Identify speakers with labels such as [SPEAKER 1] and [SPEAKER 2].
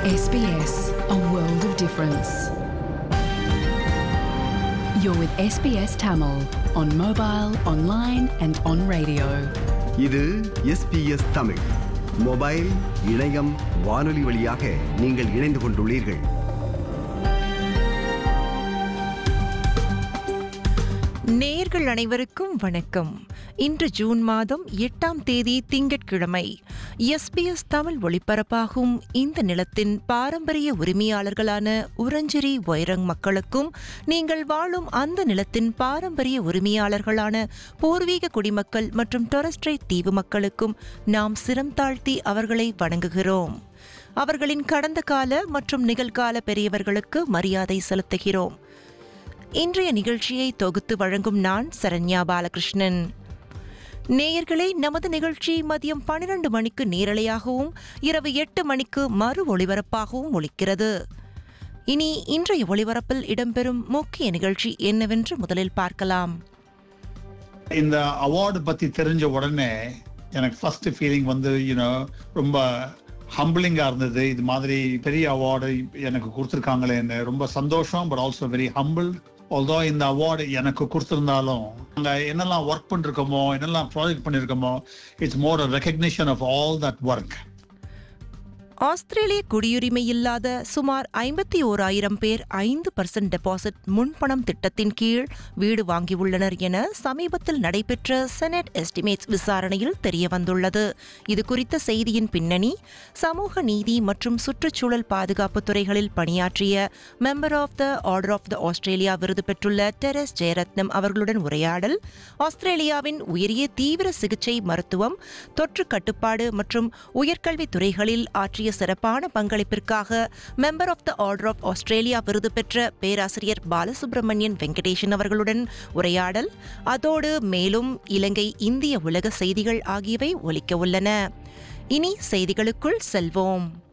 [SPEAKER 1] SBS, a world of difference. You're with SBS Tamil on mobile, online, and on radio.
[SPEAKER 2] இது SBS Tamil mobile இணையம் வானொலி வழியாக நீங்கள் இணைந்து கொண்டுள்ளீர்கள்
[SPEAKER 3] நேயர்கள் அனைவருக்கும் வணக்கம் இன்று ஜூன் மாதம் எட்டாம் தேதி திங்கட்கிழமை எஸ்பிஎஸ் தமிழ் ஒளிபரப்பாகும் இந்த நிலத்தின் பாரம்பரிய உரிமையாளர்களான உரஞ்சிரி வைரங் மக்களுக்கும் நீங்கள் வாழும் அந்த நிலத்தின் பாரம்பரிய உரிமையாளர்களான பூர்வீக குடிமக்கள் மற்றும் டொரஸ்ட்ரைட் தீவு மக்களுக்கும் நாம் சிரம் தாழ்த்தி அவர்களை வணங்குகிறோம் அவர்களின் கடந்த கால மற்றும் நிகழ்கால பெரியவர்களுக்கு மரியாதை செலுத்துகிறோம் இன்றைய நிகழ்ச்சியை தொகுத்து வழங்கும் நான் சரண்யா பாலகிருஷ்ணன் நேயர்களே நமது நிகழ்ச்சி மதியம் பன்னிரண்டு மணிக்கு நேரலையாகவும் இரவு எட்டு மணிக்கு மறு ஒளிபரப்பாகவும் ஒலிக்கிறது இனி இன்றைய ஒளிபரப்பில் இடம்பெறும் முக்கிய நிகழ்ச்சி என்னவென்று முதலில் பார்க்கலாம்
[SPEAKER 4] இந்த அவார்டு பத்தி தெரிஞ்ச உடனே எனக்கு ஃபர்ஸ்ட் ஃபீலிங் வந்து யூனோ ரொம்ப ஹம்பிளிங்கா இருந்தது இது மாதிரி பெரிய அவார்டு எனக்கு கொடுத்துருக்காங்களேன்னு ரொம்ப சந்தோஷம் but also very humble although இந்த அவார்டு எனக்கு கொடுத்துருந்தாலும் அங்க என்னெல்லாம் ஒர்க் பண்ணிருக்கோமோ என்னெல்லாம் ப்ராஜெக்ட் பண்ணிருக்கோமோ it's more recognition of all that work
[SPEAKER 3] ஆஸ்திரேலிய குடியுரிமை இல்லாத சுமார் ஐம்பத்தி ஓராயிரம் பேர் ஐந்து பர்சன்ட் டெபாசிட் முன்பணம் திட்டத்தின் கீழ் வீடு வாங்கியுள்ளனர் என சமீபத்தில் நடைபெற்ற செனட் எஸ்டிமேட்ஸ் விசாரணையில் தெரியவந்துள்ளது இது குறித்த செய்தியின் பின்னணி சமூக நீதி மற்றும் சுற்றுச்சூழல் பாதுகாப்பு துறைகளில் பணியாற்றிய member of the order of the Australia விருது பெற்றுள்ள டெரஸ் ஜெயரத்னம் அவர்களுடன் உரையாடல் ஆஸ்திரேலியாவின் உயரிய தீவிர சிகிச்சை மருத்துவம் தொற்று கட்டுப்பாடு மற்றும் உயர்கல்வி துறைகளில் ஆற்றிய சிறப்பான பங்களிப்பிற்காக member of the order of Australia விருது பெற்ற பேராசிரியர் பாலசுப்ரமணியன் வெங்கடேஷன் அவர்களுடன் உரையாடல் அதோடு மேலும் இலங்கை இந்திய உலக செய்திகள் ஆகியவை ஒலிக்க உள்ளன இனி செய்திகளுக்குள் செல்வோம்